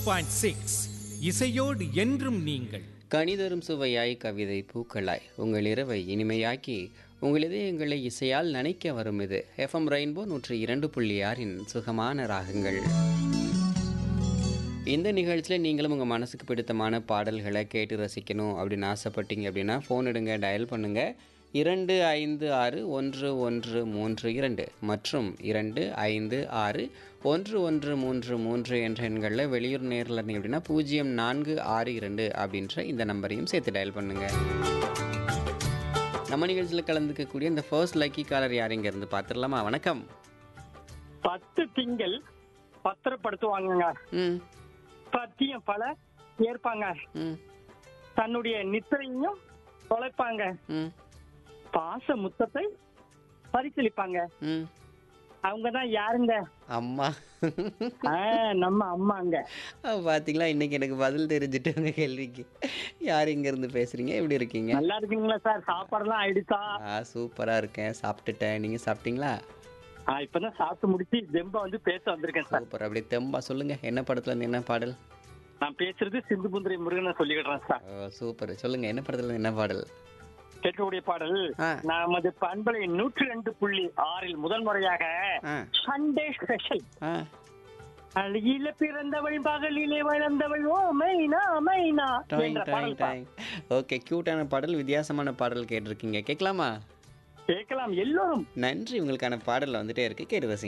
Point six இசையோடு என்றும் நீங்கள் கனிதரும் சுவையாய் கவிதை பூக்களாய் உங்கள் இரவை இனிமையாக்கி உங்கள் இதயங்களை இசையால் நனைக்க வரும் இது எஃப்எம் ரெயின்போ நூற்றி இரண்டு புள்ளி ஆறின் சுகமான ராகங்கள் இந்த நிகழ்ச்சியில் நீங்களும் உங்கள் மனசுக்கு பிடித்தமான பாடல்களை கேட்டு ரசிக்கணும் அப்படின்னு ஆசைப்பட்டீங்க அப்படின்னா ஃபோன் எடுங்க டயல் பண்ணுங்கள் இரண்டு ஐந்து ஆறு ஒன்று ஒன்று மூன்று இரண்டு மற்றும் இரண்டு ஐந்து ஆறு ஒன்று ஒன்று மூன்று மூன்று என்ற எண்களில் வெளியூர் நேரில் இருந்தீங்க அப்படின்னா பூஜ்ஜியம் நான்கு ஆறு இரண்டு அப்படின்ற இந்த நம்பரையும் சேர்த்து டயல் பண்ணுங்கள் நம்ம நிகழ்ச்சியில் கலந்துக்கக்கூடிய இந்த ஃபர்ஸ்ட் லக்கி காலர் யார் இங்க இருந்து பார்த்துடலாமா வணக்கம் பத்து திங்கள் பத்திரப்படுத்துவாங்கங்க ம் பத்தியம் பல ஏற்பாங்க ம் தன்னுடைய நித்திரையும் தொலைப்பாங்க ம் பாச முத்தத்தை பரிசீலிப்பாங்க ம் அவங்க தான் யாருங்க அம்மா ஆ, நம்ம அம்மாங்க பார்த்தீங்களா இன்னைக்கு எனக்கு பதில் தெரிஞ்சுட்டு உங்க கேள்விக்கு யார் இருந்து பேசுறீங்க எப்படி இருக்கீங்க நல்லா இருக்கீங்களா சார் சாப்பாடுலாம் ஆயிடுச்சா ஆ சூப்பரா இருக்கேன் சாப்பிட்டுட்டேன் நீங்க சாப்பிட்டீங்களா ஆ, இப்பதான் சாப்பிட்டு முடிச்சு தெம்பா வந்து பேச வந்திருக்கேன் சார் சூப்பர் அப்படியே தெம்பா சொல்லுங்க என்ன படத்துல இருந்து என்ன பாடல் நான் பேசுறது சிந்து புந்திரி முருகனை சொல்லிக்கிடுறேன் சார் ஓ சூப்பர் சொல்லுங்க என்ன படத்துல இருந்து என்ன பாடல் கேட்கக்கூடிய பாடல் ஆ. நமது பண்பலை நூற்றி ரெண்டு புள்ளி ஆறில் முதல் முறையாக ஆ சண்டே ஸ்பெஷல் ஆ அழகில பிறந்தவள் பகலிலே வளர்ந்தவள் ஓ மைனா மைனா டாயிங் என்ற டாயிங் பாடல் தான். டாயிங் ஓகே க்யூட்டான பாடல் வித்தியாசமான பாடல் கேட்டிருக்கீங்க கேட்கலாமா கேட்கலாம் எல்லோரும் நன்றி உங்களுக்கான பாடல் வந்துட்டே இருக்கு கேட்டு ரசிங்க